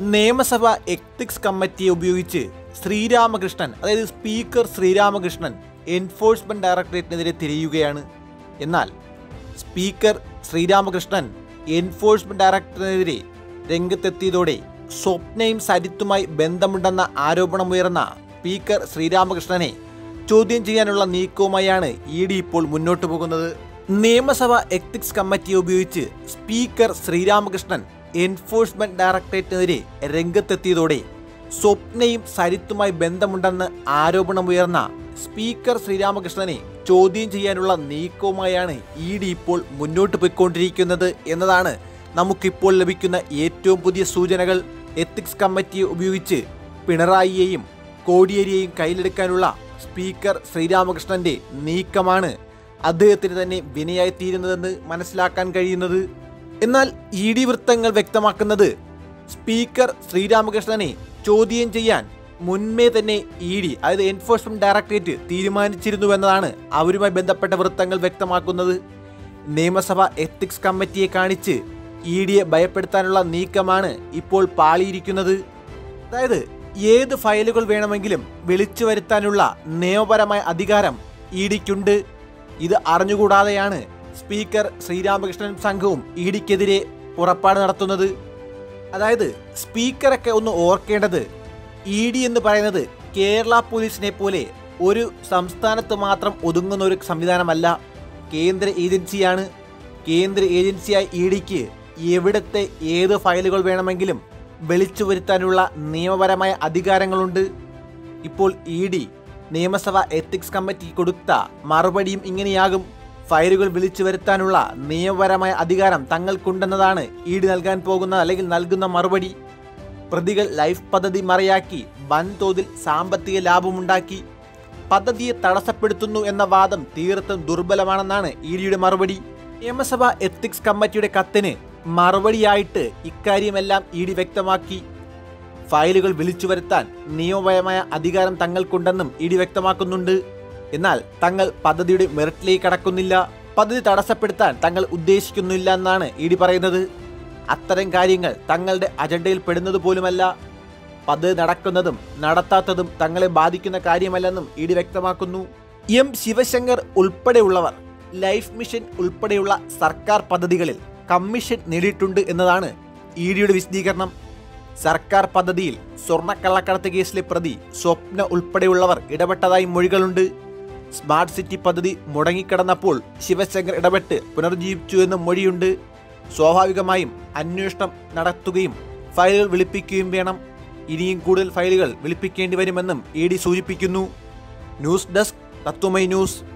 നിയമസഭ എത്തിക്സ് കമ്മിറ്റിയെ ഉപയോഗിച്ച് ശ്രീരാമകൃഷ്ണൻ അതായത് സ്പീക്കർ ശ്രീരാമകൃഷ്ണൻ എൻഫോഴ്സ്മെന്റ് ഡയറക്ടറേറ്റിനെതിരെ തിരിയുകയാണ് എന്നാൽ സ്പീക്കർ ശ്രീരാമകൃഷ്ണൻ എൻഫോഴ്സ്മെന്റ് ഡയറക്ടറിനെതിരെ രംഗത്തെത്തിയതോടെ സ്വപ്നയും സരിത്തുമായി ബന്ധമുണ്ടെന്ന ആരോപണമുയർന്ന സ്പീക്കർ ശ്രീരാമകൃഷ്ണനെ ചോദ്യം ചെയ്യാനുള്ള നീക്കവുമായാണ് ഇ ഡി ഇപ്പോൾ മുന്നോട്ട് പോകുന്നത് നിയമസഭ എത്തിക്സ് കമ്മിറ്റിയെ ഉപയോഗിച്ച് സ്പീക്കർ ശ്രീരാമകൃഷ്ണൻ എൻഫോഴ്സ്മെന്റ് ഡയറക്ടറേറ്റിനെതിരെ രംഗത്തെത്തിയതോടെ സ്വപ്നയും സരിത്തുമായി ബന്ധമുണ്ടെന്ന് ആരോപണമുയർന്ന സ്പീക്കർ ശ്രീരാമകൃഷ്ണനെ ചോദ്യം ചെയ്യാനുള്ള നീക്കവുമായാണ് ഇ ഡി ഇപ്പോൾ മുന്നോട്ട് പോയിക്കൊണ്ടിരിക്കുന്നത് എന്നതാണ് നമുക്കിപ്പോൾ ലഭിക്കുന്ന ഏറ്റവും പുതിയ സൂചനകൾ എത്തിക്സ് കമ്മിറ്റിയെ ഉപയോഗിച്ച് പിണറായിയെയും കോടിയേരിയെയും കയ്യിലെടുക്കാനുള്ള സ്പീക്കർ ശ്രീരാമകൃഷ്ണന്റെ നീക്കമാണ് അദ്ദേഹത്തിന് തന്നെ വിനയായിത്തീരുന്നതെന്ന് മനസ്സിലാക്കാൻ കഴിയുന്നത് എന്നാൽ ഇ ഡി വൃത്തങ്ങൾ വ്യക്തമാക്കുന്നത് സ്പീക്കർ ശ്രീരാമകൃഷ്ണനെ ചോദ്യം ചെയ്യാൻ മുൻപേ തന്നെ ഇ ഡി അതായത് എൻഫോഴ്സ്മെന്റ് ഡയറക്ടറേറ്റ് തീരുമാനിച്ചിരുന്നുവെന്നതാണ് അവരുമായി ബന്ധപ്പെട്ട വൃത്തങ്ങൾ വ്യക്തമാക്കുന്നത് നിയമസഭ എത്തിക്സ് കമ്മിറ്റിയെ കാണിച്ച് ഇ ഡിയെ ഭയപ്പെടുത്താനുള്ള നീക്കമാണ് ഇപ്പോൾ പാളിയിരിക്കുന്നത് അതായത് ഏത് ഫയലുകൾ വേണമെങ്കിലും വിളിച്ചു വരുത്താനുള്ള നിയമപരമായ അധികാരം ഇ ഡിക്കുണ്ട് ഇത് അറിഞ്ഞുകൂടാതെയാണ് സ്പീക്കർ ശ്രീരാമകൃഷ്ണൻ സംഘവും ഇ ഡിക്കെതിരെ പുറപ്പാട് നടത്തുന്നത് അതായത് സ്പീക്കറൊക്കെ ഒന്ന് ഓർക്കേണ്ടത് ഇ ഡി എന്ന് പറയുന്നത് കേരള പോലീസിനെ പോലെ ഒരു സംസ്ഥാനത്ത് മാത്രം ഒതുങ്ങുന്ന ഒരു സംവിധാനമല്ല കേന്ദ്ര ഏജൻസിയാണ് കേന്ദ്ര ഏജൻസിയായ ഇ ഡിക്ക് എവിടത്തെ ഏത് ഫയലുകൾ വേണമെങ്കിലും വിളിച്ചു വരുത്താനുള്ള നിയമപരമായ അധികാരങ്ങളുണ്ട് ഇപ്പോൾ ഇ ഡി നിയമസഭ എത്തിക്സ് കമ്മിറ്റി കൊടുത്ത മറുപടിയും ഇങ്ങനെയാകും ഫയലുകൾ വിളിച്ചു വരുത്താനുള്ള നിയമപരമായ അധികാരം തങ്ങൾക്കുണ്ടെന്നതാണ് ഇ ഡി നൽകാൻ പോകുന്ന അല്ലെങ്കിൽ നൽകുന്ന മറുപടി പ്രതികൾ ലൈഫ് പദ്ധതി മറയാക്കി വൻതോതിൽ സാമ്പത്തിക ലാഭമുണ്ടാക്കി പദ്ധതിയെ തടസ്സപ്പെടുത്തുന്നു എന്ന വാദം തീർത്തും ദുർബലമാണെന്നാണ് ഇ ഡിയുടെ മറുപടി നിയമസഭ എത്തിക്സ് കമ്മിറ്റിയുടെ കത്തിന് മറുപടിയായിട്ട് ഇക്കാര്യമെല്ലാം ഇ ഡി വ്യക്തമാക്കി ഫയലുകൾ വിളിച്ചു വരുത്താൻ നിയമപരമായ അധികാരം തങ്ങൾക്കുണ്ടെന്നും ഇ ഡി വ്യക്തമാക്കുന്നുണ്ട് എന്നാൽ തങ്ങൾ പദ്ധതിയുടെ മെറിറ്റിലേക്ക് കടക്കുന്നില്ല പദ്ധതി തടസ്സപ്പെടുത്താൻ തങ്ങൾ ഉദ്ദേശിക്കുന്നില്ല എന്നാണ് ഇ ഡി പറയുന്നത് അത്തരം കാര്യങ്ങൾ തങ്ങളുടെ അജണ്ടയിൽ പെടുന്നത് പോലുമല്ല പദ്ധതി നടക്കുന്നതും നടത്താത്തതും തങ്ങളെ ബാധിക്കുന്ന കാര്യമല്ലെന്നും ഇ ഡി വ്യക്തമാക്കുന്നു എം ശിവശങ്കർ ഉൾപ്പെടെയുള്ളവർ ലൈഫ് മിഷൻ ഉൾപ്പെടെയുള്ള സർക്കാർ പദ്ധതികളിൽ കമ്മീഷൻ നേടിയിട്ടുണ്ട് എന്നതാണ് ഇ ഡിയുടെ വിശദീകരണം സർക്കാർ പദ്ധതിയിൽ സ്വർണ്ണക്കള്ളക്കടത്ത് കേസിലെ പ്രതി സ്വപ്ന ഉൾപ്പെടെയുള്ളവർ ഇടപെട്ടതായി മൊഴികളുണ്ട് സ്മാർട്ട് സിറ്റി പദ്ധതി മുടങ്ങിക്കിടന്നപ്പോൾ ശിവശങ്കർ ഇടപെട്ട് പുനർജീവിച്ചു എന്ന മൊഴിയുണ്ട് സ്വാഭാവികമായും അന്വേഷണം നടത്തുകയും ഫയലുകൾ വിളിപ്പിക്കുകയും വേണം ഇനിയും കൂടുതൽ ഫയലുകൾ വിളിപ്പിക്കേണ്ടി വരുമെന്നും ഇ ഡി സൂചിപ്പിക്കുന്നു ന്യൂസ് ഡെസ്ക് തത്വമൈ ന്യൂസ്